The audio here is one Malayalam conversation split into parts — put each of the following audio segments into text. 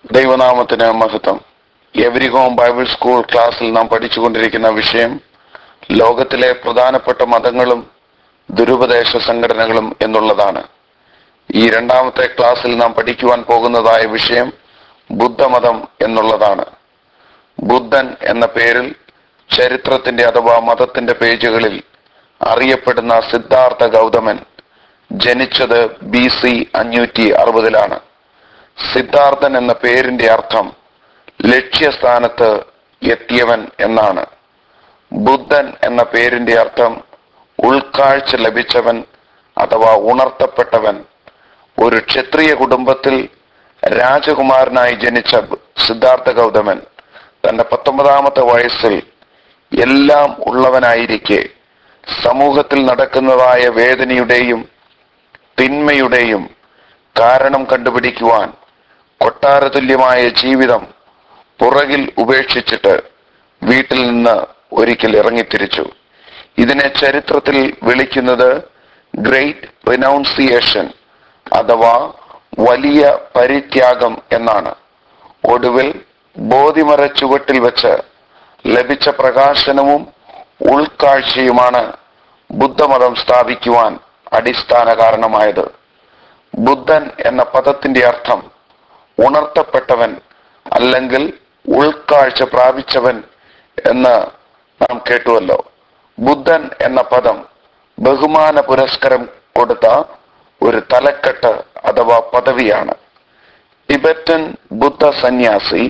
ദൈവനാമത്തിന് മഹത്വം എവരി ഹോം ബൈബിൾ സ്കൂൾ ക്ലാസ്സിൽ നാം പഠിച്ചുകൊണ്ടിരിക്കുന്ന വിഷയം ലോകത്തിലെ പ്രധാനപ്പെട്ട മതങ്ങളും ദുരുപദേശ സംഘടനകളും എന്നുള്ളതാണ് ഈ രണ്ടാമത്തെ ക്ലാസ്സിൽ നാം പഠിക്കുവാൻ പോകുന്നതായ വിഷയം ബുദ്ധമതം എന്നുള്ളതാണ് ബുദ്ധൻ എന്ന പേരിൽ ചരിത്രത്തിന്റെ അഥവാ മതത്തിന്റെ പേജുകളിൽ അറിയപ്പെടുന്ന സിദ്ധാർത്ഥ ഗൗതമൻ ജനിച്ചത് ബി സി അഞ്ഞൂറ്റി അറുപതിലാണ് സിദ്ധാർത്ഥൻ എന്ന പേരിന്റെ അർത്ഥം ലക്ഷ്യസ്ഥാനത്ത് എത്തിയവൻ എന്നാണ് ബുദ്ധൻ എന്ന പേരിന്റെ അർത്ഥം ഉൾക്കാഴ്ച ലഭിച്ചവൻ അഥവാ ഉണർത്തപ്പെട്ടവൻ ഒരു ക്ഷത്രിയ കുടുംബത്തിൽ രാജകുമാരനായി ജനിച്ച സിദ്ധാർത്ഥ ഗൗതമൻ തന്റെ പത്തൊമ്പതാമത്തെ വയസ്സിൽ എല്ലാം ഉള്ളവനായിരിക്കെ സമൂഹത്തിൽ നടക്കുന്നതായ വേദനയുടെയും തിന്മയുടെയും കാരണം കണ്ടുപിടിക്കുവാൻ കൊട്ടാരതുല്യമായ ജീവിതം പുറകിൽ ഉപേക്ഷിച്ചിട്ട് വീട്ടിൽ നിന്ന് ഒരിക്കൽ ഇറങ്ങിത്തിരിച്ചു ഇതിനെ ചരിത്രത്തിൽ വിളിക്കുന്നത് ഗ്രേറ്റ് റിനൗൺസിയേഷൻ അഥവാ വലിയ പരിത്യാഗം എന്നാണ് ഒടുവിൽ ബോധിമര ചുവട്ടിൽ വെച്ച് ലഭിച്ച പ്രകാശനവും ഉൾക്കാഴ്ചയുമാണ് ബുദ്ധമതം സ്ഥാപിക്കുവാൻ അടിസ്ഥാന കാരണമായത് ബുദ്ധൻ എന്ന പദത്തിന്റെ അർത്ഥം ഉണർത്തപ്പെട്ടവൻ അല്ലെങ്കിൽ ഉൾക്കാഴ്ച പ്രാപിച്ചവൻ എന്ന് നാം കേട്ടുവല്ലോ ബുദ്ധൻ എന്ന പദം ബഹുമാന പുരസ്കരം കൊടുത്ത ഒരു തലക്കെട്ട് അഥവാ പദവിയാണ് ടിബറ്റൻ ബുദ്ധ സന്യാസി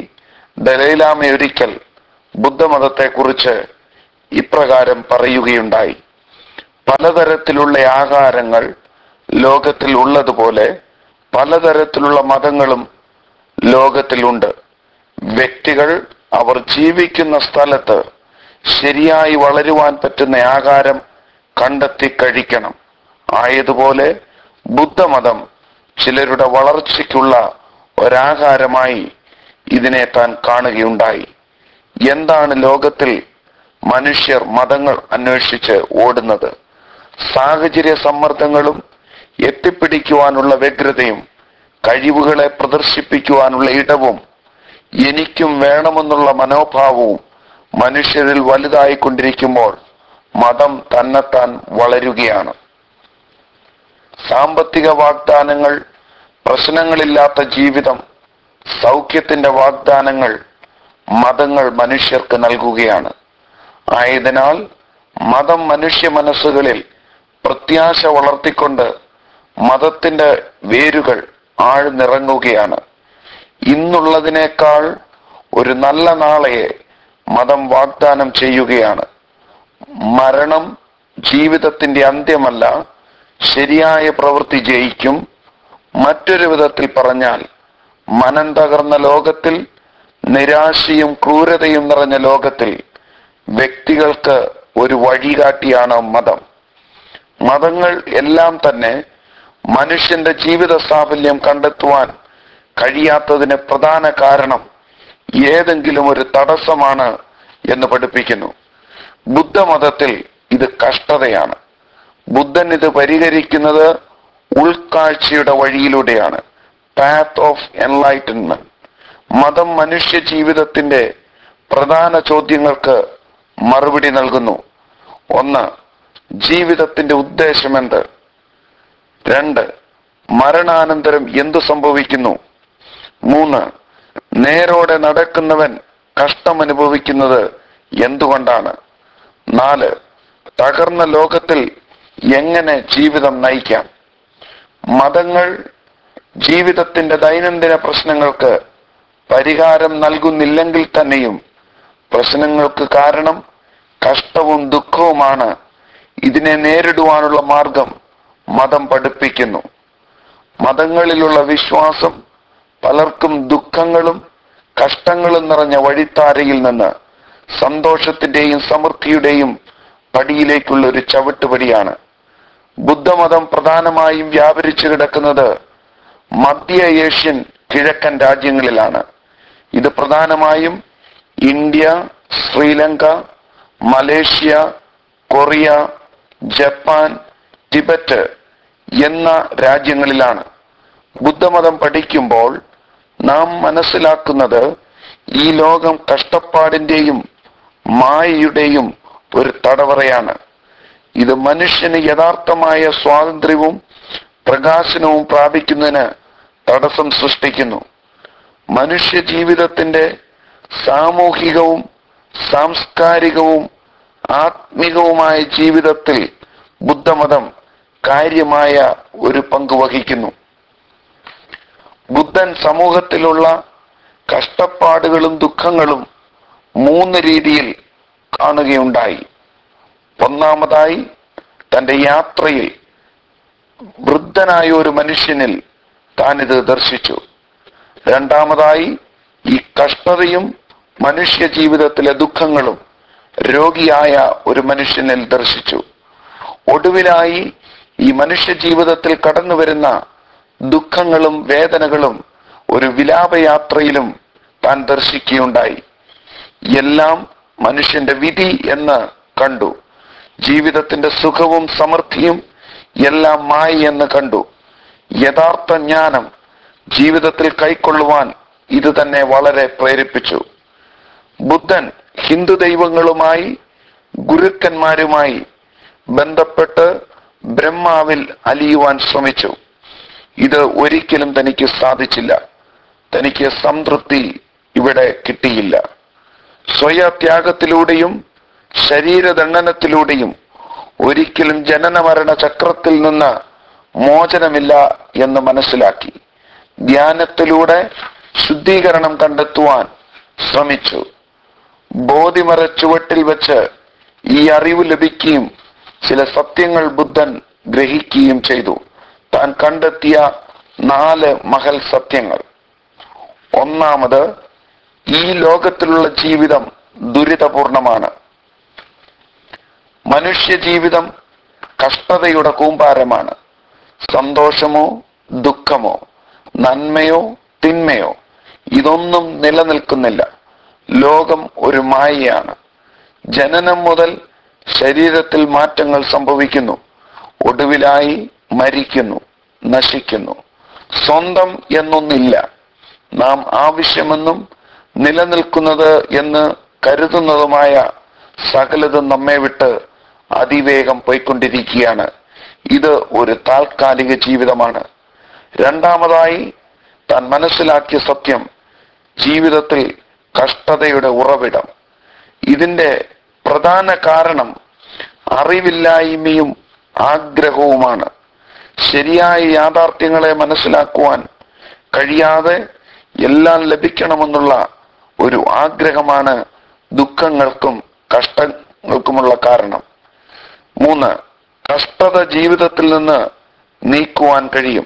ദലൈലാമ ഒരിക്കൽ ബുദ്ധമതത്തെക്കുറിച്ച് ഇപ്രകാരം പറയുകയുണ്ടായി പലതരത്തിലുള്ള ആഹാരങ്ങൾ ലോകത്തിൽ ഉള്ളതുപോലെ പലതരത്തിലുള്ള മതങ്ങളും ലോകത്തിലുണ്ട് വ്യക്തികൾ അവർ ജീവിക്കുന്ന സ്ഥലത്ത് ശരിയായി വളരുവാൻ പറ്റുന്ന ആഹാരം കണ്ടെത്തി കഴിക്കണം ആയതുപോലെ ബുദ്ധമതം ചിലരുടെ വളർച്ചയ്ക്കുള്ള ഒരാഹാരമായി ഇതിനെ താൻ കാണുകയുണ്ടായി എന്താണ് ലോകത്തിൽ മനുഷ്യർ മതങ്ങൾ അന്വേഷിച്ച് ഓടുന്നത് സാഹചര്യ സമ്മർദ്ദങ്ങളും എത്തിപ്പിടിക്കുവാനുള്ള വ്യഗ്രതയും കഴിവുകളെ പ്രദർശിപ്പിക്കുവാനുള്ള ഇടവും എനിക്കും വേണമെന്നുള്ള മനോഭാവവും മനുഷ്യരിൽ വലുതായിക്കൊണ്ടിരിക്കുമ്പോൾ മതം തന്നെത്താൻ വളരുകയാണ് സാമ്പത്തിക വാഗ്ദാനങ്ങൾ പ്രശ്നങ്ങളില്ലാത്ത ജീവിതം സൗഖ്യത്തിന്റെ വാഗ്ദാനങ്ങൾ മതങ്ങൾ മനുഷ്യർക്ക് നൽകുകയാണ് ആയതിനാൽ മതം മനുഷ്യ മനസ്സുകളിൽ പ്രത്യാശ വളർത്തിക്കൊണ്ട് മതത്തിന്റെ വേരുകൾ ആഴ്ന്നിറങ്ങുകയാണ് ഇന്നുള്ളതിനേക്കാൾ ഒരു നല്ല നാളെയെ മതം വാഗ്ദാനം ചെയ്യുകയാണ് മരണം ജീവിതത്തിന്റെ അന്ത്യമല്ല ശരിയായ പ്രവൃത്തി ജയിക്കും മറ്റൊരു വിധത്തിൽ പറഞ്ഞാൽ മനം തകർന്ന ലോകത്തിൽ നിരാശയും ക്രൂരതയും നിറഞ്ഞ ലോകത്തിൽ വ്യക്തികൾക്ക് ഒരു വഴികാട്ടിയാണ് മതം മതങ്ങൾ എല്ലാം തന്നെ മനുഷ്യന്റെ ജീവിത സാഫല്യം കണ്ടെത്തുവാൻ കഴിയാത്തതിന് പ്രധാന കാരണം ഏതെങ്കിലും ഒരു തടസ്സമാണ് എന്ന് പഠിപ്പിക്കുന്നു ബുദ്ധമതത്തിൽ ഇത് കഷ്ടതയാണ് ബുദ്ധൻ ഇത് പരിഹരിക്കുന്നത് ഉൾക്കാഴ്ചയുടെ വഴിയിലൂടെയാണ് പാത്ത് ഓഫ് എൻലൈറ്റൻമെന്റ് മതം മനുഷ്യ ജീവിതത്തിന്റെ പ്രധാന ചോദ്യങ്ങൾക്ക് മറുപടി നൽകുന്നു ഒന്ന് ജീവിതത്തിന്റെ ഉദ്ദേശമെന്ത് രണ്ട് മരണാനന്തരം എന്തു സംഭവിക്കുന്നു മൂന്ന് നേരോടെ നടക്കുന്നവൻ കഷ്ടമനുഭവിക്കുന്നത് എന്തുകൊണ്ടാണ് നാല് തകർന്ന ലോകത്തിൽ എങ്ങനെ ജീവിതം നയിക്കാം മതങ്ങൾ ജീവിതത്തിന്റെ ദൈനംദിന പ്രശ്നങ്ങൾക്ക് പരിഹാരം നൽകുന്നില്ലെങ്കിൽ തന്നെയും പ്രശ്നങ്ങൾക്ക് കാരണം കഷ്ടവും ദുഃഖവുമാണ് ഇതിനെ നേരിടുവാനുള്ള മാർഗം മതം പഠിപ്പിക്കുന്നു മതങ്ങളിലുള്ള വിശ്വാസം പലർക്കും ദുഃഖങ്ങളും കഷ്ടങ്ങളും നിറഞ്ഞ വഴിത്താരയിൽ നിന്ന് സന്തോഷത്തിന്റെയും സമൃദ്ധിയുടെയും പടിയിലേക്കുള്ള ഒരു ചവിട്ടുപടിയാണ് ബുദ്ധമതം പ്രധാനമായും വ്യാപരിച്ചു കിടക്കുന്നത് മധ്യ ഏഷ്യൻ കിഴക്കൻ രാജ്യങ്ങളിലാണ് ഇത് പ്രധാനമായും India Sri Lanka Malaysia Korea Japan Tibet എന്ന രാജ്യങ്ങളിലാണ് ബുദ്ധമതം പഠിക്കുമ്പോൾ നാം മനസ്സിലാക്കുന്നത് ഈ ലോകം കഷ്ടപ്പാടിന്റെയും മായയുടെയും ഒരു തടവറയാണ് ഇത് മനുഷ്യന് യഥാർത്ഥമായ സ്വാതന്ത്ര്യവും പ്രകാശനവും പ്രാപിക്കുന്നതിന് തടസ്സം സൃഷ്ടിക്കുന്നു മനുഷ്യ ജീവിതത്തിന്റെ സാമൂഹികവും സാംസ്കാരികവും ആത്മികവുമായ ജീവിതത്തിൽ ബുദ്ധമതം കാര്യമായ ഒരു പങ്ക് വഹിക്കുന്നു ബുദ്ധൻ സമൂഹത്തിലുള്ള കഷ്ടപ്പാടുകളും ദുഃഖങ്ങളും മൂന്ന് രീതിയിൽ കാണുകയുണ്ടായി ഒന്നാമതായി തന്റെ യാത്രയിൽ വൃദ്ധനായ ഒരു മനുഷ്യനിൽ താൻ ഇത് ദർശിച്ചു രണ്ടാമതായി ഈ കഷ്ടതയും മനുഷ്യ ജീവിതത്തിലെ ദുഃഖങ്ങളും രോഗിയായ ഒരു മനുഷ്യനിൽ ദർശിച്ചു ഒടുവിലായി ഈ മനുഷ്യ ജീവിതത്തിൽ കടന്നു വരുന്ന ദുഃഖങ്ങളും വേദനകളും ഒരു വിലാപയാത്രയിലും താൻ ദർശിക്കുകയുണ്ടായി എല്ലാം മനുഷ്യന്റെ വിധി എന്ന് കണ്ടു ജീവിതത്തിന്റെ സുഖവും സമൃദ്ധിയും എല്ലാം മായി എന്ന് കണ്ടു യഥാർത്ഥ ജ്ഞാനം ജീവിതത്തിൽ കൈക്കൊള്ളുവാൻ ഇത് തന്നെ വളരെ പ്രേരിപ്പിച്ചു ബുദ്ധൻ ഹിന്ദു ദൈവങ്ങളുമായി ഗുരുക്കന്മാരുമായി ബന്ധപ്പെട്ട് ബ്രഹ്മാവിൽ അലിയുവാൻ ശ്രമിച്ചു ഇത് ഒരിക്കലും തനിക്ക് സാധിച്ചില്ല തനിക്ക് സംതൃപ്തി ഇവിടെ കിട്ടിയില്ല സ്വയത്യാഗത്തിലൂടെയും ശരീരദണ്ഡനത്തിലൂടെയും ഒരിക്കലും ജനന മരണ ചക്രത്തിൽ നിന്ന് മോചനമില്ല എന്ന് മനസ്സിലാക്കി ധ്യാനത്തിലൂടെ ശുദ്ധീകരണം കണ്ടെത്തുവാൻ ശ്രമിച്ചു ബോധിമര ചുവട്ടിൽ വെച്ച് ഈ അറിവ് ലഭിക്കുകയും ചില സത്യങ്ങൾ ബുദ്ധൻ ഗ്രഹിക്കുകയും ചെയ്തു താൻ കണ്ടെത്തിയ നാല് മഹൽ സത്യങ്ങൾ ഒന്നാമത് ഈ ലോകത്തിലുള്ള ജീവിതം ദുരിതപൂർണമാണ് മനുഷ്യ ജീവിതം കഷ്ടതയുടെ കൂമ്പാരമാണ് സന്തോഷമോ ദുഃഖമോ നന്മയോ തിന്മയോ ഇതൊന്നും നിലനിൽക്കുന്നില്ല ലോകം ഒരു മായയാണ് ജനനം മുതൽ ശരീരത്തിൽ മാറ്റങ്ങൾ സംഭവിക്കുന്നു ഒടുവിലായി മരിക്കുന്നു നശിക്കുന്നു സ്വന്തം എന്നൊന്നില്ല നാം ആവശ്യമെന്നും നിലനിൽക്കുന്നത് എന്ന് കരുതുന്നതുമായ സകലതും നമ്മെ വിട്ട് അതിവേഗം പോയിക്കൊണ്ടിരിക്കുകയാണ് ഇത് ഒരു താൽക്കാലിക ജീവിതമാണ് രണ്ടാമതായി താൻ മനസ്സിലാക്കിയ സത്യം ജീവിതത്തിൽ കഷ്ടതയുടെ ഉറവിടം ഇതിന്റെ പ്രധാന കാരണം അറിവില്ലായ്മയും ആഗ്രഹവുമാണ് ശരിയായ യാഥാർത്ഥ്യങ്ങളെ മനസ്സിലാക്കുവാൻ കഴിയാതെ എല്ലാം ലഭിക്കണമെന്നുള്ള ഒരു ആഗ്രഹമാണ് ദുഃഖങ്ങൾക്കും കഷ്ടങ്ങൾക്കുമുള്ള കാരണം മൂന്ന് കഷ്ടത ജീവിതത്തിൽ നിന്ന് നീക്കുവാൻ കഴിയും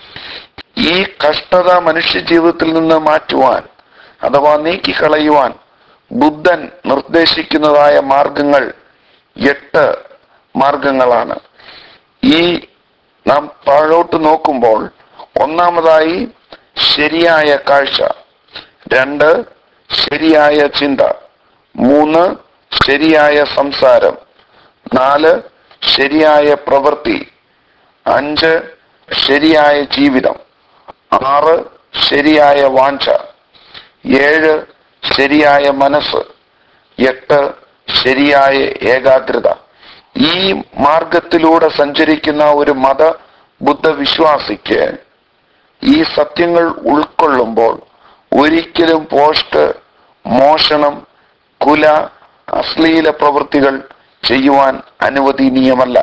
ഈ കഷ്ടത മനുഷ്യ ജീവിതത്തിൽ നിന്ന് മാറ്റുവാൻ അഥവാ നീക്കിക്കളയുവാൻ ബുദ്ധൻ നിർദ്ദേശിക്കുന്നതായ മാർഗങ്ങൾ എട്ട് മാർഗങ്ങളാണ് ഈ നാം താഴോട്ട് നോക്കുമ്പോൾ ഒന്നാമതായി ശരിയായ കാഴ്ച രണ്ട് ശരിയായ ചിന്ത മൂന്ന് ശരിയായ സംസാരം നാല് ശരിയായ പ്രവൃത്തി അഞ്ച് ശരിയായ ജീവിതം ആറ് ശരിയായ വാഞ്ച ഏഴ് ശരിയായ മനസ്സ് എട്ട് ശരിയായ ഏകാഗ്രത ഈ മാർഗത്തിലൂടെ സഞ്ചരിക്കുന്ന ഒരു മത ബുദ്ധ വിശ്വാസിക്ക് ഈ സത്യങ്ങൾ ഉൾക്കൊള്ളുമ്പോൾ ഒരിക്കലും പോസ്റ്റ് മോഷണം കുല അശ്ലീല പ്രവൃത്തികൾ ചെയ്യുവാൻ അനുവദനീയമല്ല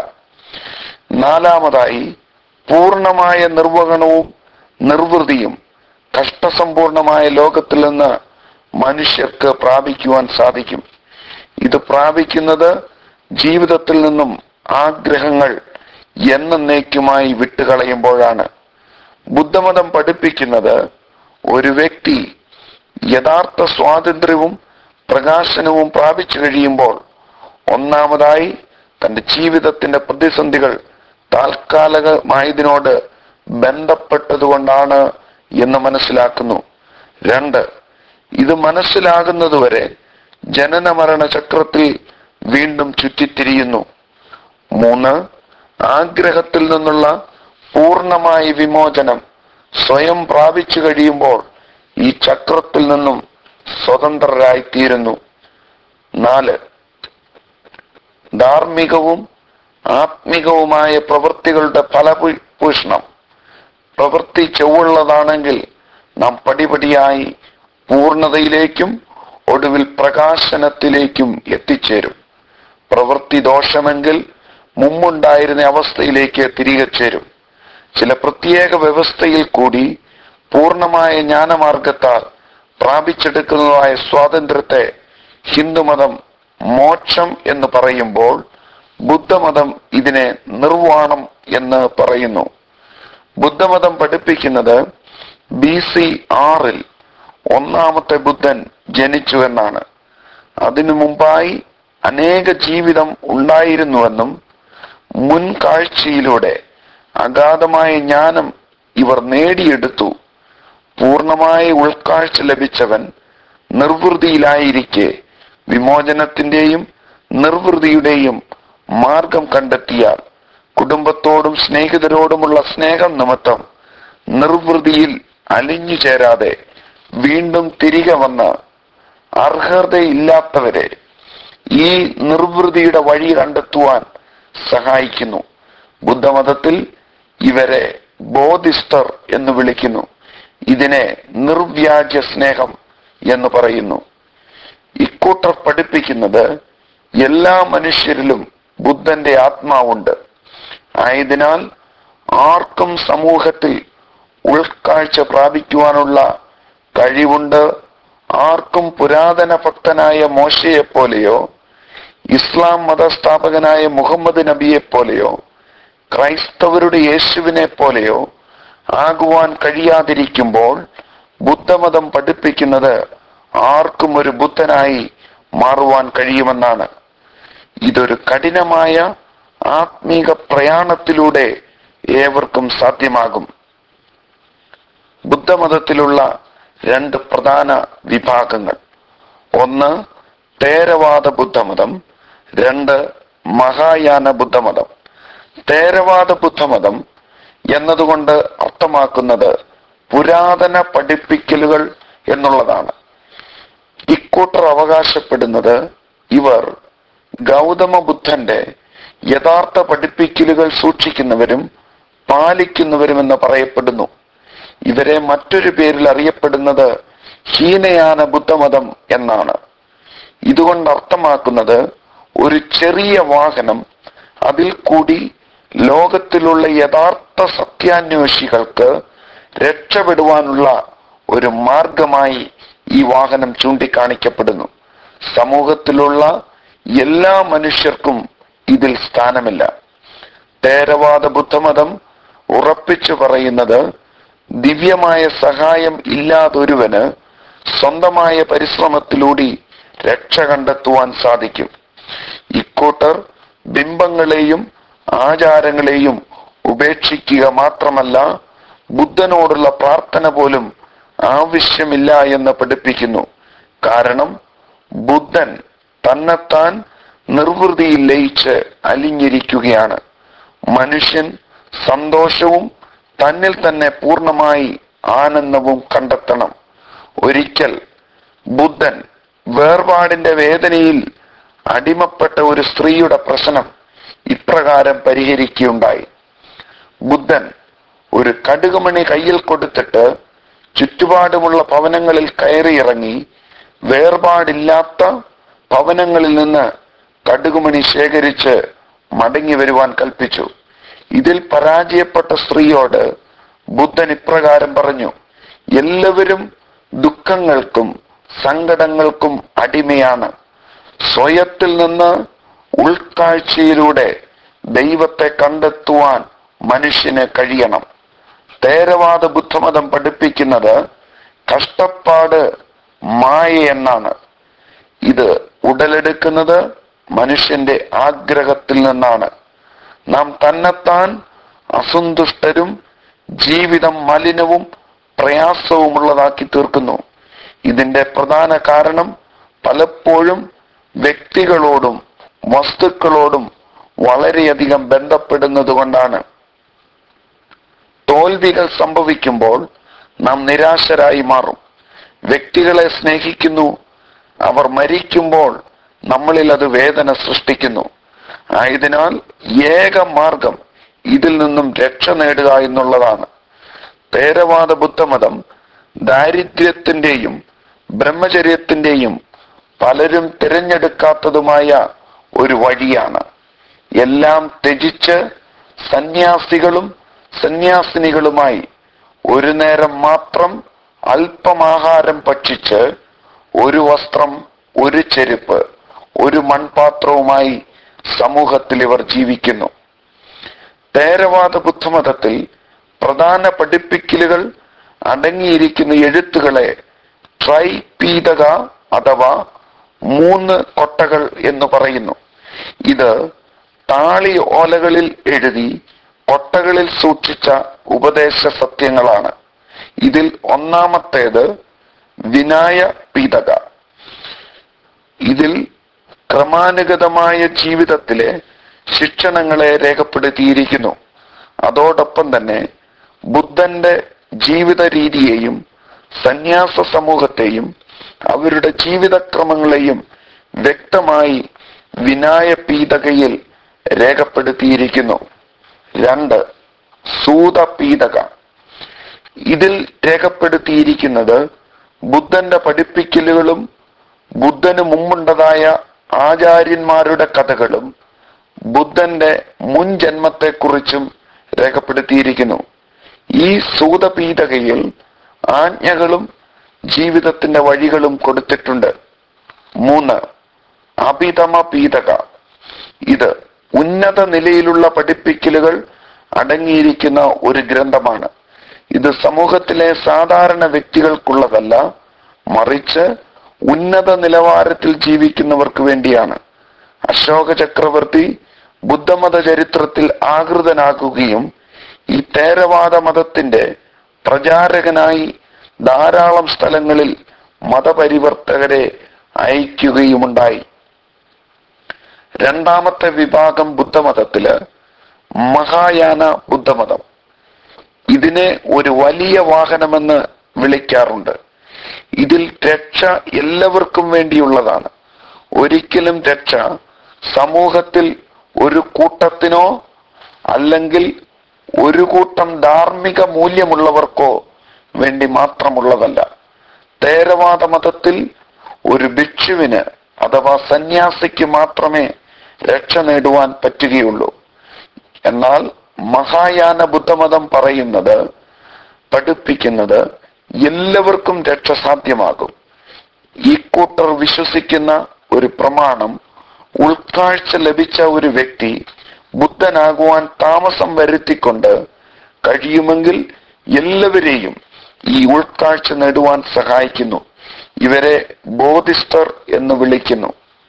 നാലാമതായി പൂർണമായ നിർവഹണവും നിർവൃതിയും കഷ്ടസമ്പൂർണമായ ലോകത്തിൽ നിന്ന് മനുഷ്യർക്ക് പ്രാപിക്കുവാൻ സാധിക്കും ഇത് പ്രാപിക്കുന്നത് ജീവിതത്തിൽ നിന്നും ആഗ്രഹങ്ങൾ എന്നേക്കുമായി വിട്ടുകളയുമ്പോഴാണ് ബുദ്ധമതം പഠിപ്പിക്കുന്നത് ഒരു വ്യക്തി യഥാർത്ഥ സ്വാതന്ത്ര്യവും പ്രകാശനവും പ്രാപിച്ചു കഴിയുമ്പോൾ ഒന്നാമതായി തന്റെ ജീവിതത്തിന്റെ പ്രതിസന്ധികൾ താൽക്കാലികമായതിനോട് ബന്ധപ്പെട്ടതുകൊണ്ടാണ് എന്ന് മനസ്സിലാക്കുന്നു രണ്ട് ഇത് മനസ്സിലാകുന്നതുവരെ ജനന മരണ ചക്രത്തിൽ വീണ്ടും ചുറ്റിത്തിരിയുന്നു മൂന്ന് ആഗ്രഹത്തിൽ നിന്നുള്ള പൂർണമായ വിമോചനം സ്വയം പ്രാപിച്ചു കഴിയുമ്പോൾ ഈ ചക്രത്തിൽ നിന്നും സ്വതന്ത്രരായിത്തീരുന്നു നാല് ധാർമ്മികവും ആത്മികവുമായ പ്രവൃത്തികളുടെ ഫലഭൂഷണം പ്രവൃത്തി ചൊവ്വുള്ളതാണെങ്കിൽ നാം പടിപടിയായി പൂർണ്ണതയിലേക്കും ഒടുവിൽ പ്രകാശനത്തിലേക്കും എത്തിച്ചേരും പ്രവൃത്തി ദോഷമെങ്കിൽ മുമ്പുണ്ടായിരുന്ന അവസ്ഥയിലേക്ക് തിരികെ ചേരും ചില പ്രത്യേക വ്യവസ്ഥയിൽ കൂടി പൂർണ്ണമായ ജ്ഞാനമാർഗത്താൽ പ്രാപിച്ചെടുക്കുന്നതായ സ്വാതന്ത്ര്യത്തെ ഹിന്ദുമതം മോക്ഷം എന്ന് പറയുമ്പോൾ ബുദ്ധമതം ഇതിനെ നിർവാണം എന്ന് പറയുന്നു ബുദ്ധമതം പഠിപ്പിക്കുന്നത് ബി സി ആറിൽ ഒന്നാമത്തെ ബുദ്ധൻ ജനിച്ചു എന്നാണ് അതിനു മുമ്പായി അനേക ജീവിതം ഉണ്ടായിരുന്നുവെന്നും മുൻകാഴ്ചയിലൂടെ അഗാധമായ ജ്ഞാനം ഇവർ നേടിയെടുത്തു പൂർണ്ണമായ ഉൾക്കാഴ്ച ലഭിച്ചവൻ നിർവൃതിയിലായിരിക്കെ വിമോചനത്തിന്റെയും നിർവൃതിയുടെയും മാർഗം കണ്ടെത്തിയാൽ കുടുംബത്തോടും സ്നേഹിതരോടുമുള്ള സ്നേഹം നിമിത്തം നിർവൃതിയിൽ അലിഞ്ഞു ചേരാതെ വീണ്ടും തിരികെ വന്ന് അർഹതയില്ലാത്തവരെ ഈ നിർവൃതിയുടെ വഴി കണ്ടെത്തുവാൻ സഹായിക്കുന്നു ബുദ്ധമതത്തിൽ ഇവരെ ബോധിസ്തർ എന്ന് വിളിക്കുന്നു ഇതിനെ നിർവ്യാജ സ്നേഹം എന്ന് പറയുന്നു ഇക്കൂട്ടർ പഠിപ്പിക്കുന്നത് എല്ലാ മനുഷ്യരിലും ബുദ്ധന്റെ ആത്മാവുണ്ട് ആയതിനാൽ ആർക്കും സമൂഹത്തിൽ ഉൾക്കാഴ്ച പ്രാപിക്കുവാനുള്ള കഴിവുണ്ട് ആർക്കും പുരാതന ഭക്തനായ മോശയെ പോലെയോ ഇസ്ലാം മതസ്ഥാപകനായ മുഹമ്മദ് നബിയെ പോലെയോ ക്രൈസ്തവരുടെ യേശുവിനെ പോലെയോ ആകുവാൻ കഴിയാതിരിക്കുമ്പോൾ ബുദ്ധമതം പഠിപ്പിക്കുന്നത് ആർക്കും ഒരു ബുദ്ധനായി മാറുവാൻ കഴിയുമെന്നാണ് ഇതൊരു കഠിനമായ ആത്മീക പ്രയാണത്തിലൂടെ ഏവർക്കും സാധ്യമാകും ബുദ്ധമതത്തിലുള്ള രണ്ട് പ്രധാന വിഭാഗങ്ങൾ ഒന്ന് തേരവാദ ബുദ്ധമതം രണ്ട് മഹായാന ബുദ്ധമതം തേരവാദ ബുദ്ധമതം എന്നതുകൊണ്ട് അർത്ഥമാക്കുന്നത് പുരാതന പഠിപ്പിക്കലുകൾ എന്നുള്ളതാണ് ഇക്കൂട്ടർ അവകാശപ്പെടുന്നത് ഇവർ ഗൗതമ ബുദ്ധന്റെ യഥാർത്ഥ പഠിപ്പിക്കലുകൾ സൂക്ഷിക്കുന്നവരും പാലിക്കുന്നവരുമെന്ന് പറയപ്പെടുന്നു ഇവരെ മറ്റൊരു പേരിൽ അറിയപ്പെടുന്നത് ഹീനയാന ബുദ്ധമതം എന്നാണ് ഇതുകൊണ്ട് അർത്ഥമാക്കുന്നത് ഒരു ചെറിയ വാഹനം അതിൽ കൂടി ലോകത്തിലുള്ള യഥാർത്ഥ സത്യാന്വേഷികൾക്ക് രക്ഷപ്പെടുവാനുള്ള ഒരു മാർഗമായി ഈ വാഹനം ചൂണ്ടിക്കാണിക്കപ്പെടുന്നു സമൂഹത്തിലുള്ള എല്ലാ മനുഷ്യർക്കും ഇതിൽ സ്ഥാനമില്ല തേരവാദ ബുദ്ധമതം ഉറപ്പിച്ചു പറയുന്നത് ദിവ്യമായ സഹായം ഇല്ലാതൊരുവന് സ്വന്തമായ പരിശ്രമത്തിലൂടെ രക്ഷ കണ്ടെത്തുവാൻ സാധിക്കും ഇക്കൂട്ടർ ബിംബങ്ങളെയും ആചാരങ്ങളെയും ഉപേക്ഷിക്കുക മാത്രമല്ല ബുദ്ധനോടുള്ള പ്രാർത്ഥന പോലും ആവശ്യമില്ല എന്ന് പഠിപ്പിക്കുന്നു കാരണം ബുദ്ധൻ തന്നെത്താൻ നിർവൃതിയിൽ ലയിച്ച് അലിഞ്ഞിരിക്കുകയാണ് മനുഷ്യൻ സന്തോഷവും തന്നിൽ തന്നെ പൂർണ്ണമായി ആനന്ദവും കണ്ടെത്തണം ഒരിക്കൽ ബുദ്ധൻ വേർപാടിന്റെ വേദനയിൽ അടിമപ്പെട്ട ഒരു സ്ത്രീയുടെ പ്രശ്നം ഇപ്രകാരം പരിഹരിക്കുകയുണ്ടായി ബുദ്ധൻ ഒരു കടുകുമണി കയ്യിൽ കൊടുത്തിട്ട് ചുറ്റുപാടുമുള്ള ഭവനങ്ങളിൽ കയറിയിറങ്ങി വേർപാടില്ലാത്ത ഭവനങ്ങളിൽ നിന്ന് കടുകുമണി ശേഖരിച്ച് മടങ്ങി വരുവാൻ കൽപ്പിച്ചു ഇതിൽ പരാജയപ്പെട്ട സ്ത്രീയോട് ബുദ്ധൻ ഇപ്രകാരം പറഞ്ഞു എല്ലാവരും ദുഃഖങ്ങൾക്കും സങ്കടങ്ങൾക്കും അടിമയാണ് സ്വയത്തിൽ നിന്ന് ഉൾക്കാഴ്ചയിലൂടെ ദൈവത്തെ കണ്ടെത്തുവാൻ മനുഷ്യന് കഴിയണം തേരവാദ ബുദ്ധമതം പഠിപ്പിക്കുന്നത് കഷ്ടപ്പാട് മായ എന്നാണ് ഇത് ഉടലെടുക്കുന്നത് മനുഷ്യന്റെ ആഗ്രഹത്തിൽ നിന്നാണ് നാം തന്നെത്താൻ അസന്തുഷ്ടരും ജീവിതം മലിനവും പ്രയാസവുമുള്ളതാക്കി തീർക്കുന്നു ഇതിന്റെ പ്രധാന കാരണം പലപ്പോഴും വ്യക്തികളോടും വസ്തുക്കളോടും വളരെയധികം ബന്ധപ്പെടുന്നത് കൊണ്ടാണ് തോൽവികൾ സംഭവിക്കുമ്പോൾ നാം നിരാശരായി മാറും വ്യക്തികളെ സ്നേഹിക്കുന്നു അവർ മരിക്കുമ്പോൾ നമ്മളിൽ അത് വേദന സൃഷ്ടിക്കുന്നു ആയതിനാൽ ഏക മാർഗം ഇതിൽ നിന്നും രക്ഷ നേടുക എന്നുള്ളതാണ് തേരവാദ ബുദ്ധമതം ദാരിദ്ര്യത്തിന്റെയും ബ്രഹ്മചര്യത്തിന്റെയും പലരും തിരഞ്ഞെടുക്കാത്തതുമായ ഒരു വഴിയാണ് എല്ലാം ത്യജിച്ച് സന്യാസികളും സന്യാസിനികളുമായി ഒരു നേരം മാത്രം അല്പമാഹാരം ഭക്ഷിച്ച് ഒരു വസ്ത്രം ഒരു ചെരുപ്പ് ഒരു മൺപാത്രവുമായി സമൂഹത്തിൽ ഇവർ ജീവിക്കുന്നു തേരവാദ ബുദ്ധമതത്തിൽ പ്രധാന പഠിപ്പിക്കലുകൾ അടങ്ങിയിരിക്കുന്ന എഴുത്തുകളെ ട്രൈപീതക അഥവാ മൂന്ന് കൊട്ടകൾ എന്ന് പറയുന്നു ഇത് താളി ഓലകളിൽ എഴുതി കൊട്ടകളിൽ സൂക്ഷിച്ച ഉപദേശ സത്യങ്ങളാണ് ഇതിൽ ഒന്നാമത്തേത് വിനായ പീതക ഇതിൽ ക്രമാനുഗതമായ ജീവിതത്തിലെ ശിക്ഷണങ്ങളെ രേഖപ്പെടുത്തിയിരിക്കുന്നു അതോടൊപ്പം തന്നെ ബുദ്ധന്റെ ജീവിത രീതിയെയും സന്യാസ സമൂഹത്തെയും അവരുടെ ജീവിതക്രമങ്ങളെയും വ്യക്തമായി വിനായ പീതകയിൽ രേഖപ്പെടുത്തിയിരിക്കുന്നു രണ്ട് സൂത പീതക ഇതിൽ രേഖപ്പെടുത്തിയിരിക്കുന്നത് ബുദ്ധന്റെ പഠിപ്പിക്കലുകളും ബുദ്ധന് മുമ്പുണ്ടതായ ആചാര്യന്മാരുടെ കഥകളും ബുദ്ധന്റെ മുൻ ജന്മത്തെക്കുറിച്ചും രേഖപ്പെടുത്തിയിരിക്കുന്നു ഈ സൂതപീതകയിൽ ആജ്ഞകളും ജീവിതത്തിന്റെ വഴികളും കൊടുത്തിട്ടുണ്ട് മൂന്ന് അഭിതമ പീതക ഇത് ഉന്നത നിലയിലുള്ള പഠിപ്പിക്കലുകൾ അടങ്ങിയിരിക്കുന്ന ഒരു ഗ്രന്ഥമാണ് ഇത് സമൂഹത്തിലെ സാധാരണ വ്യക്തികൾക്കുള്ളതല്ല മറിച്ച് ഉന്നത നിലവാരത്തിൽ ജീവിക്കുന്നവർക്ക് വേണ്ടിയാണ് അശോക ചക്രവർത്തി ബുദ്ധമത ചരിത്രത്തിൽ ആകൃതനാക്കുകയും ഈ തേരവാദ മതത്തിന്റെ പ്രചാരകനായി ധാരാളം സ്ഥലങ്ങളിൽ മതപരിവർത്തകരെ അയക്കുകയുമുണ്ടായി രണ്ടാമത്തെ വിഭാഗം ബുദ്ധമതത്തില് മഹായാന ബുദ്ധമതം ഇതിനെ ഒരു വലിയ വാഹനമെന്ന് വിളിക്കാറുണ്ട് ഇതിൽ രക്ഷ എല്ലാവർക്കും വേണ്ടിയുള്ളതാണ് ഒരിക്കലും രക്ഷ സമൂഹത്തിൽ ഒരു കൂട്ടത്തിനോ അല്ലെങ്കിൽ ഒരു കൂട്ടം ധാർമ്മിക മൂല്യമുള്ളവർക്കോ വേണ്ടി മാത്രമുള്ളതല്ല തേരവാദ മതത്തിൽ ഒരു ഭിക്ഷുവിന് അഥവാ സന്യാസിക്ക് മാത്രമേ രക്ഷ നേടുവാൻ പറ്റുകയുള്ളൂ എന്നാൽ മഹായാന ബുദ്ധമതം പറയുന്നത് പഠിപ്പിക്കുന്നത് എല്ലാവർക്കും രക്ഷ സാധ്യമാകും ഈ കൂട്ടർ വിശ്വസിക്കുന്ന ഒരു പ്രമാണം ഉൾക്കാഴ്ച ലഭിച്ച ഒരു വ്യക്തി ബുദ്ധനാകുവാൻ താമസം വരുത്തിക്കൊണ്ട് കഴിയുമെങ്കിൽ എല്ലാവരെയും ഈ ഉൾക്കാഴ്ച നേടുവാൻ സഹായിക്കുന്നു ഇവരെ ബോധിസ്റ്റർ എന്ന് വിളിക്കുന്നു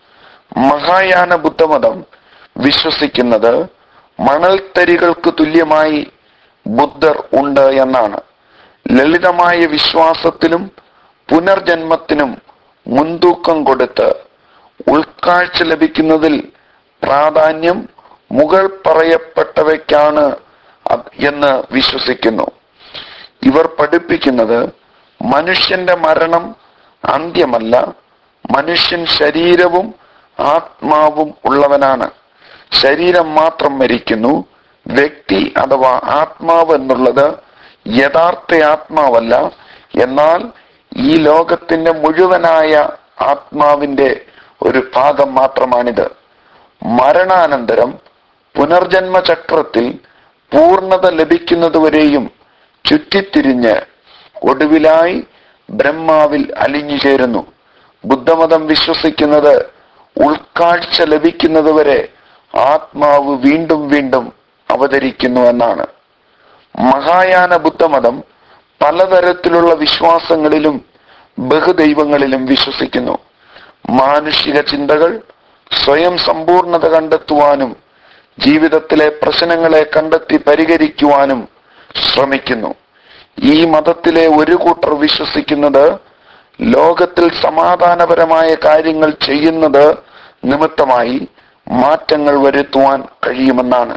മഹായാന ബുദ്ധമതം വിശ്വസിക്കുന്നത് മണൽത്തരികൾക്ക് തുല്യമായി ബുദ്ധർ ഉണ്ട് എന്നാണ് ലളിതമായ വിശ്വാസത്തിലും പുനർജന്മത്തിനും മുൻതൂക്കം കൊടുത്ത് ഉൾക്കാഴ്ച ലഭിക്കുന്നതിൽ പ്രാധാന്യം മുകൾ പറയപ്പെട്ടവയ്ക്കാണ് അത് എന്ന് വിശ്വസിക്കുന്നു ഇവർ പഠിപ്പിക്കുന്നത് മനുഷ്യന്റെ മരണം അന്ത്യമല്ല മനുഷ്യൻ ശരീരവും ആത്മാവും ഉള്ളവനാണ് ശരീരം മാത്രം മരിക്കുന്നു വ്യക്തി അഥവാ ആത്മാവ് എന്നുള്ളത് യഥാർത്ഥ ആത്മാവല്ല എന്നാൽ ഈ ലോകത്തിന്റെ മുഴുവനായ ആത്മാവിന്റെ ഒരു ഭാഗം മാത്രമാണിത് മരണാനന്തരം പുനർജന്മ ചക്രത്തിൽ പൂർണ്ണത ലഭിക്കുന്നതുവരെയും ചുറ്റിത്തിരിഞ്ഞ് ഒടുവിലായി ബ്രഹ്മാവിൽ അലിഞ്ഞു ചേരുന്നു ബുദ്ധമതം വിശ്വസിക്കുന്നത് ഉൾക്കാഴ്ച ലഭിക്കുന്നതുവരെ ആത്മാവ് വീണ്ടും വീണ്ടും അവതരിക്കുന്നു എന്നാണ് മഹായാന ബുദ്ധമതം പലതരത്തിലുള്ള വിശ്വാസങ്ങളിലും ബഹുദൈവങ്ങളിലും വിശ്വസിക്കുന്നു മാനുഷിക ചിന്തകൾ സ്വയം സമ്പൂർണത കണ്ടെത്തുവാനും ജീവിതത്തിലെ പ്രശ്നങ്ങളെ കണ്ടെത്തി പരിഹരിക്കുവാനും ശ്രമിക്കുന്നു ഈ മതത്തിലെ ഒരു കൂട്ടർ വിശ്വസിക്കുന്നത് ലോകത്തിൽ സമാധാനപരമായ കാര്യങ്ങൾ ചെയ്യുന്നത് നിമിത്തമായി മാറ്റങ്ങൾ വരുത്തുവാൻ കഴിയുമെന്നാണ്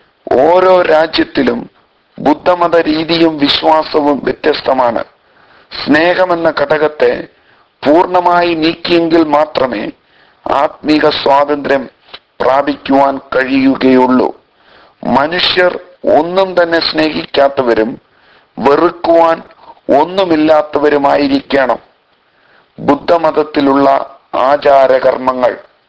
ഓരോ രാജ്യത്തിലും ബുദ്ധമത രീതിയും വിശ്വാസവും വ്യത്യസ്തമാണ് സ്നേഹമെന്ന ഘടകത്തെ പൂർണ്ണമായി നീക്കിയെങ്കിൽ മാത്രമേ ആത്മീക സ്വാതന്ത്ര്യം പ്രാപിക്കുവാൻ കഴിയുകയുള്ളൂ മനുഷ്യർ ഒന്നും തന്നെ സ്നേഹിക്കാത്തവരും വെറുക്കുവാൻ ഒന്നുമില്ലാത്തവരുമായിരിക്കണം ബുദ്ധമതത്തിലുള്ള ആചാരകർമ്മങ്ങൾ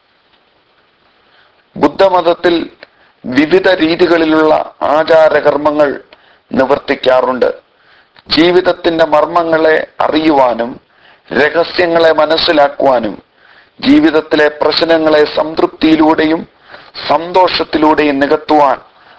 ബുദ്ധമതത്തിൽ വിവിധ രീതികളിലുള്ള ആചാരകർമ്മങ്ങൾ നിവർത്തിക്കാറുണ്ട് ജീവിതത്തിന്റെ മർമ്മങ്ങളെ അറിയുവാനും രഹസ്യങ്ങളെ മനസ്സിലാക്കുവാനും ജീവിതത്തിലെ പ്രശ്നങ്ങളെ സംതൃപ്തിയിലൂടെയും സന്തോഷത്തിലൂടെയും നികത്തുവാൻ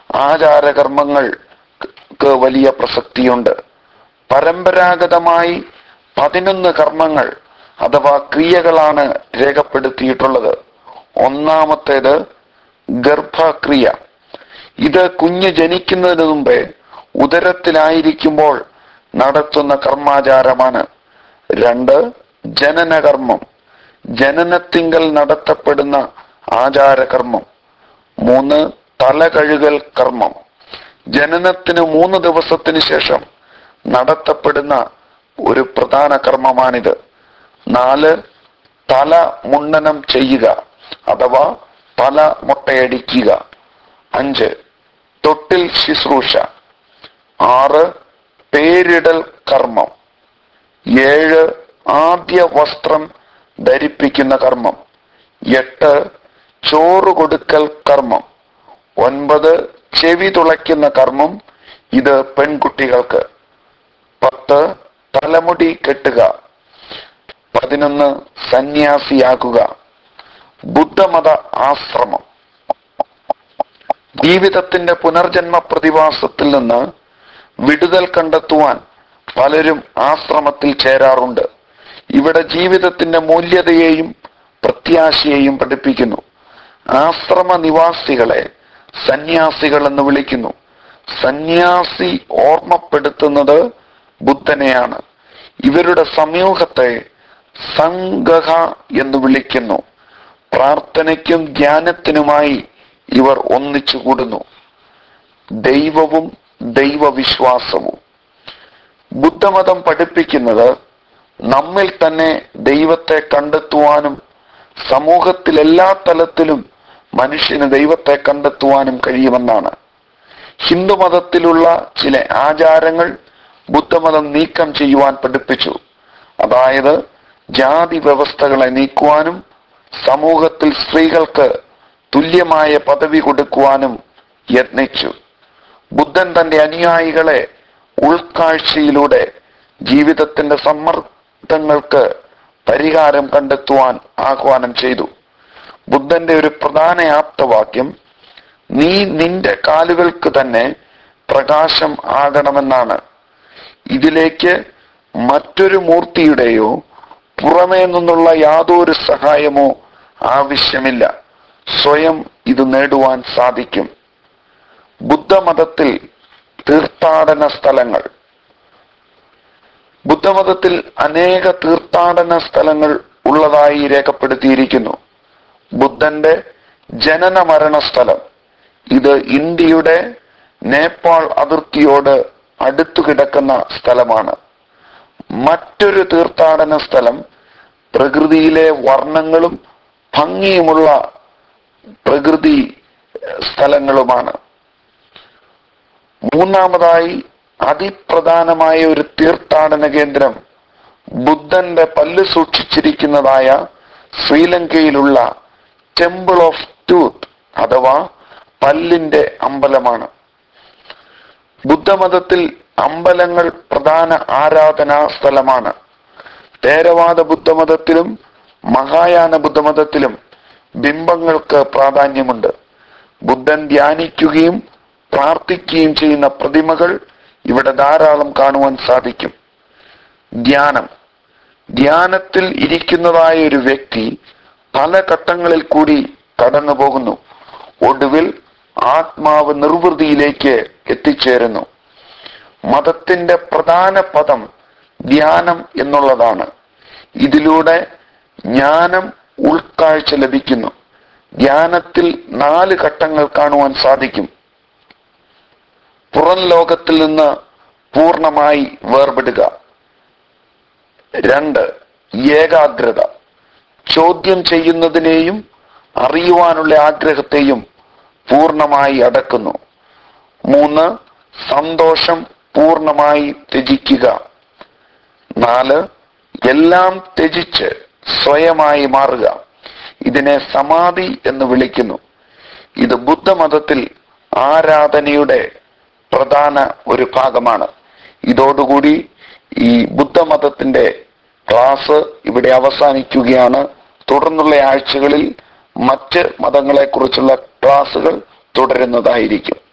ആചാരകർമ്മങ്ങൾക്ക് വലിയ പ്രസക്തിയുണ്ട് പരമ്പരാഗതമായി പതിനൊന്ന് കർമ്മങ്ങൾ അഥവാ ക്രിയകളാണ് രേഖപ്പെടുത്തിയിട്ടുള്ളത് ഒന്നാമത്തേത് ഗർഭക്രിയ ഇത് കുഞ്ഞ് ജനിക്കുന്നതിന് മുമ്പേ ഉദരത്തിലായിരിക്കുമ്പോൾ നടത്തുന്ന കർമാചാരമാണ് രണ്ട് ജനനകർമ്മം ജനനത്തിങ്കൽ നടത്തപ്പെടുന്ന ആചാരകർമ്മം മൂന്ന് തല കഴുകൽ കർമ്മം ജനനത്തിന് മൂന്ന് ദിവസത്തിന് ശേഷം നടത്തപ്പെടുന്ന ഒരു പ്രധാന കർമ്മമാണിത് നാല് തല മുണ്ടനം ചെയ്യുക അഥവാ തല മുട്ടയടിക്കുക അഞ്ച് തൊട്ടിൽ ശുശ്രൂഷ ആറ് പേരിടൽ കർമ്മം ഏഴ് ആദ്യ വസ്ത്രം ധരിപ്പിക്കുന്ന കർമ്മം എട്ട് ചോറ് കൊടുക്കൽ കർമ്മം ഒൻപത് ചെവി തുളയ്ക്കുന്ന കർമ്മം ഇത് പെൺകുട്ടികൾക്ക് പത്ത് തലമുടി കെട്ടുക പതിനൊന്ന് സന്യാസിയാകുക ബുദ്ധമത ആശ്രമം ജീവിതത്തിന്റെ പുനർജന്മ പ്രതിഭാസത്തിൽ നിന്ന് വിടുതൽ കണ്ടെത്തുവാൻ പലരും ആശ്രമത്തിൽ ചേരാറുണ്ട് ഇവിടെ ജീവിതത്തിന്റെ മൂല്യതയെയും പ്രത്യാശയെയും പഠിപ്പിക്കുന്നു ആശ്രമ നിവാസികളെ സന്യാസികൾ എന്ന് വിളിക്കുന്നു സന്യാസി ഓർമ്മപ്പെടുത്തുന്നത് ബുദ്ധനെയാണ് ഇവരുടെ സമൂഹത്തെ സംഗഹ എന്ന് വിളിക്കുന്നു പ്രാർത്ഥനയ്ക്കും ധ്യാനത്തിനുമായി ഇവർ ഒന്നിച്ചു കൂടുന്നു ദൈവവും ദൈവവിശ്വാസവും ബുദ്ധമതം പഠിപ്പിക്കുന്നത് നമ്മിൽ തന്നെ ദൈവത്തെ കണ്ടെത്തുവാനും സമൂഹത്തിൽ എല്ലാ തലത്തിലും മനുഷ്യന് ദൈവത്തെ കണ്ടെത്തുവാനും കഴിയുമെന്നാണ് ഹിന്ദുമതത്തിലുള്ള ചില ആചാരങ്ങൾ ബുദ്ധമതം നീക്കം ചെയ്യുവാൻ പഠിപ്പിച്ചു അതായത് ജാതി വ്യവസ്ഥകളെ നീക്കുവാനും സമൂഹത്തിൽ സ്ത്രീകൾക്ക് തുല്യമായ പദവി കൊടുക്കുവാനും യത്നിച്ചു ബുദ്ധൻ തന്റെ അനുയായികളെ ഉൾക്കാഴ്ചയിലൂടെ ജീവിതത്തിന്റെ സമ്മർദ്ദങ്ങൾക്ക് പരിഹാരം കണ്ടെത്തുവാൻ ആഹ്വാനം ചെയ്തു ബുദ്ധന്റെ ഒരു പ്രധാന ആപ്തവാക്യം നീ നിന്റെ കാലുകൾക്ക് തന്നെ പ്രകാശം ആകണമെന്നാണ് ഇതിലേക്ക് മറ്റൊരു മൂർത്തിയുടെയോ പുറമേ നിന്നുള്ള യാതൊരു സഹായമോ ആവശ്യമില്ല സ്വയം ഇത് നേടുവാൻ സാധിക്കും ബുദ്ധമതത്തിൽ തീർത്ഥാടന സ്ഥലങ്ങൾ ബുദ്ധമതത്തിൽ അനേക തീർത്ഥാടന സ്ഥലങ്ങൾ ഉള്ളതായി രേഖപ്പെടുത്തിയിരിക്കുന്നു ബുദ്ധന്റെ ജനന മരണ സ്ഥലം ഇത് ഇന്ത്യയുടെ നേപ്പാൾ അതിർത്തിയോട് അടുത്തു കിടക്കുന്ന സ്ഥലമാണ് മറ്റൊരു തീർത്ഥാടന സ്ഥലം പ്രകൃതിയിലെ വർണ്ണങ്ങളും ഭംഗിയുമുള്ള പ്രകൃതി സ്ഥലങ്ങളുമാണ് മൂന്നാമതായി അതിപ്രധാനമായ ഒരു തീർത്ഥാടന കേന്ദ്രം ബുദ്ധന്റെ പല്ല് സൂക്ഷിച്ചിരിക്കുന്നതായ ശ്രീലങ്കയിലുള്ള ടെമ്പിൾ ഓഫ് ടൂത്ത് അഥവാ പല്ലിന്റെ അമ്പലമാണ് ബുദ്ധമതത്തിൽ അമ്പലങ്ങൾ പ്രധാന ആരാധനാ സ്ഥലമാണ് തേരവാദ ബുദ്ധമതത്തിലും മഹായാന ബുദ്ധമതത്തിലും ബിംബങ്ങൾക്ക് പ്രാധാന്യമുണ്ട് ബുദ്ധൻ ധ്യാനിക്കുകയും പ്രാർത്ഥിക്കുകയും ചെയ്യുന്ന പ്രതിമകൾ ഇവിടെ ധാരാളം കാണുവാൻ സാധിക്കും ധ്യാനം ധ്യാനത്തിൽ ഇരിക്കുന്നതായ ഒരു വ്യക്തി പല ഘട്ടങ്ങളിൽ കൂടി കടന്നു പോകുന്നു ഒടുവിൽ ആത്മാവ് നിർവൃതിയിലേക്ക് എത്തിച്ചേരുന്നു മതത്തിന്റെ പ്രധാന പദം ധ്യാനം എന്നുള്ളതാണ് ഇതിലൂടെ ജ്ഞാനം ഉൾക്കാഴ്ച ലഭിക്കുന്നു ധ്യാനത്തിൽ നാല് ഘട്ടങ്ങൾ കാണുവാൻ സാധിക്കും പുറം ലോകത്തിൽ നിന്ന് പൂർണ്ണമായി വേർപെടുക രണ്ട് ഏകാഗ്രത ചോദ്യം ചെയ്യുന്നതിനെയും അറിയുവാനുള്ള ആഗ്രഹത്തെയും പൂർണ്ണമായി അടക്കുന്നു മൂന്ന് സന്തോഷം പൂർണ്ണമായി ത്യജിക്കുക നാല് എല്ലാം ത്യജിച്ച് സ്വയമായി മാറുക ഇതിനെ സമാധി എന്ന് വിളിക്കുന്നു ഇത് ബുദ്ധമതത്തിൽ ആരാധനയുടെ പ്രധാന ഒരു ഭാഗമാണ് ഇതോടുകൂടി ഈ ബുദ്ധമതത്തിന്റെ ക്ലാസ് ഇവിടെ അവസാനിക്കുകയാണ് തുടർന്നുള്ള ആഴ്ചകളിൽ മറ്റ് മതങ്ങളെക്കുറിച്ചുള്ള ക്ലാസുകൾ തുടരുന്നതായിരിക്കും